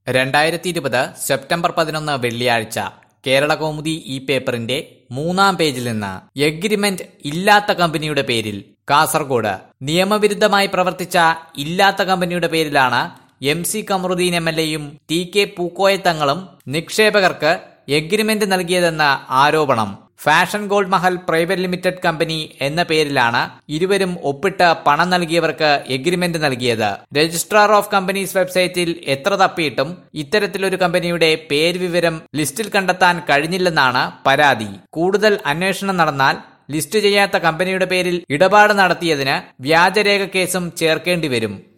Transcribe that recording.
രണ്ടായിരത്തി ഇരുപത് സെപ്റ്റംബർ പതിനൊന്ന് വെള്ളിയാഴ്ച കേരള കൗമുദി ഈ പേപ്പറിന്റെ മൂന്നാം പേജിൽ നിന്ന് എഗ്രിമെന്റ് ഇല്ലാത്ത കമ്പനിയുടെ പേരിൽ കാസർഗോഡ് നിയമവിരുദ്ധമായി പ്രവർത്തിച്ച ഇല്ലാത്ത കമ്പനിയുടെ പേരിലാണ് M C Kamaruddin M L എയും ടി കെ പൂക്കോയ തങ്ങളും നിക്ഷേപകർക്ക് എഗ്രിമെന്റ് നൽകിയതെന്ന ആരോപണം Fashion Gold Mahal private limited company എന്ന പേരിലാണ് ഇരുവരും ഒപ്പിട്ട് പണം നൽകിയവർക്ക് എഗ്രിമെന്റ് നൽകിയത് രജിസ്ട്രാർ ഓഫ് കമ്പനീസ് വെബ്സൈറ്റിൽ എത്ര തപ്പിയിട്ടും ഇത്തരത്തിലൊരു കമ്പനിയുടെ പേര് വിവരം ലിസ്റ്റിൽ കണ്ടെത്താൻ കഴിഞ്ഞില്ലെന്നാണ് പരാതി കൂടുതൽ അന്വേഷണം നടന്നാൽ ലിസ്റ്റ് ചെയ്യാത്ത കമ്പനിയുടെ പേരിൽ ഇടപാട് നടത്തിയതിന് വ്യാജരേഖ കേസും ചേർക്കേണ്ടി വരും